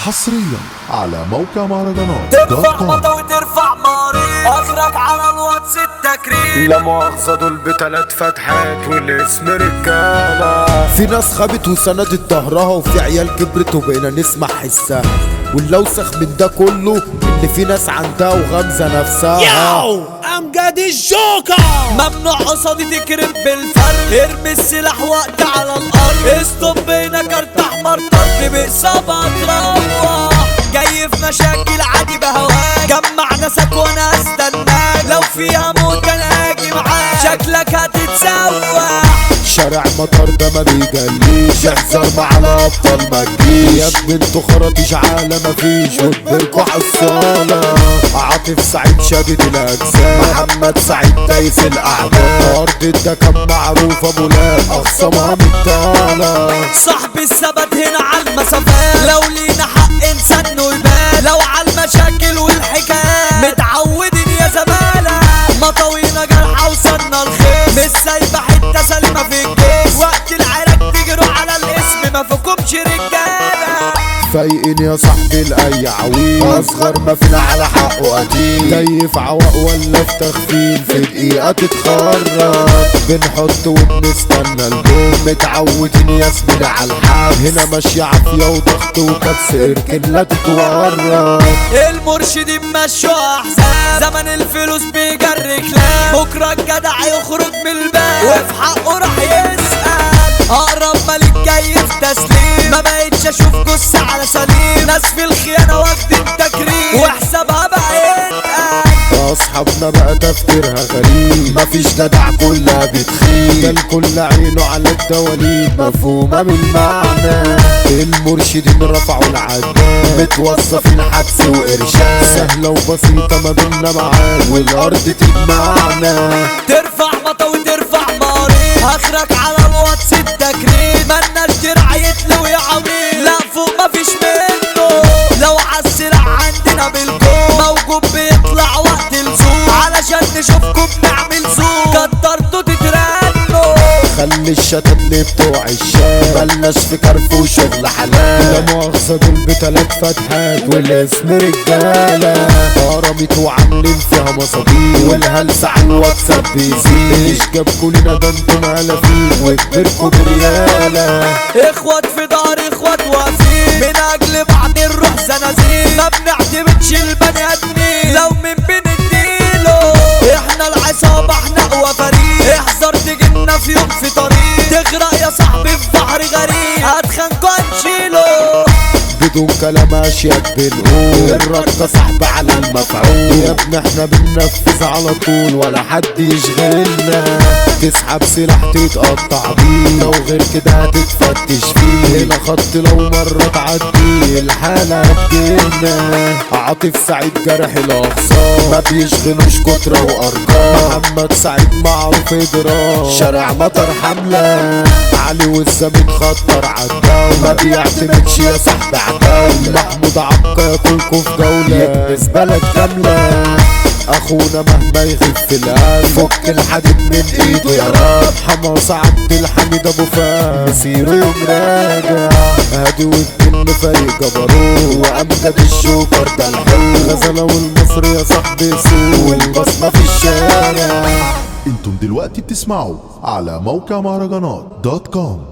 حصريا على موقع مهرجانات دوت ترفع كوم مطا وترفع مريض اخرك على الواتس التكريم لا مؤاخذة دول بتلات فتحات والاسم رجالة في ناس خابت وسندت ظهرها وفي عيال كبرت وبقينا نسمع حسها واللوسخ من ده كله ان في ناس عندها وغامزه نفسها ياو امجد الجوكر ممنوع قصادي تكرم بالفرد ارمي السلاح وقت على الارض استوب هنا كارت احمر طرد باصابة تروح جاي في مشاكل عادي بهواك جمع ناسك وانا استناك لو فيها موت انا اجي معاك شكلك هتتسوح شارع مطار ده ما بيجليش احذر مع الابطال ما تجيش يا ابني انتوا خراطيش عالة مفيش وكبركوا حصالة عاطف سعيد شادد الاجزاء محمد سعيد دايس الاعداء ارض ده كان معروف ابو لاب اخصامها مطالة صاحبي الثبت هنا على المسافات لو لينا حق نسنه يبان لو على المشاكل والحكايات متعودين يا زمالة مطاوينا جرحى وصلنا الخير مش سايبة حتة سليمة في الجيش وقت العراك تجروا على الاسم ما فيكمش رجالة فايقين يا صاحبي لاي عويل اصغر ما فينا على حقه قتيل جاي في عوق ولا في تخفيل في دقيقة تتخرج بنحط وبنستنى الجون متعودين يا زميلي على الحب هنا ماشية عافية وضغط وكبس اركن لا تتورط المرشدين مشوا احزاب زمن الفلوس بيجري كلام بكره الجدع يخرج من الباب وفي حقه راح يسأل اقرب ملك جاي في تسليم ما بقتش اشوف جثة على سليم ناس في الخيانة واخدين تكريم وحسابها بقى يتقل اصحابنا بقى تفكيرها غريب مفيش جدع كلها بتخيل ده الكل عينه على الدواليب مفهومة من معنى المرشدين رفعوا العداد متوظفين حبس وارشاد سهلة وبسيطة ما بينا معاد والارض تجمعنا ترفع مطا وترفع مريض اخرك على الواتس التكريم مالناش درع يتلو يا عميل لا فوق مفيش منه لو عالسلاح عندنا بالكون موجود بيطلع وقت الزوم علشان نشوفكم بنعمل زوم كترتوا تترنوا خلي الشتات اللي بتوع الشام بلش في كرف وشغل حلال لا مؤاخذة دول بتلات فتحات والاسم رجالة هرمت وعاملين فيها مصابيح والهلس على الواتساب بيزيد ايش جابكوا لنا ده انتم الافين وكبركوا بريالة اخوات في دار اخوات واقفين من اجل بعض الروح زنازين ما بنعتمدش البني ادمين لو من بنديله احنا العصابة احنا اقوى فريق احذر تجينا في يوم في طريق تغرق يا صاحبي في بحر غريب هتخانقوا هنشيله بدون كلام اشياء بنقول الرد صاحب على المفعول يا ابني احنا بننفذ على طول ولا حد يشغلنا تسحب سلاح تتقطع بيه لو غير كده هتتفتش فيه هنا خط لو مرة تعدي الحالة هتجيلنا عاطف سعيد جرح الاخصام ما بيشغلوش كترة وارقام محمد سعيد معروف ادراك شارع مطر حملة علي والزميل خطر عالدولة ما بيعتمدش يا صاحبي عداولة محمود عبقى ياكلكوا في جولة يكنس بلد كاملة اخونا مهما يغيب في القلب فك الحديد من ايده يا رب حماس عبد الحميد ابو فهد مسيره يوم راجع هادي والجن فريق جبروت وامجد الجوكر ده الحلو غزله والمصري يا صاحبي سوق والبصمه في الشارع انتم دلوقتي بتسمعوا على موقع مهرجانات دوت كوم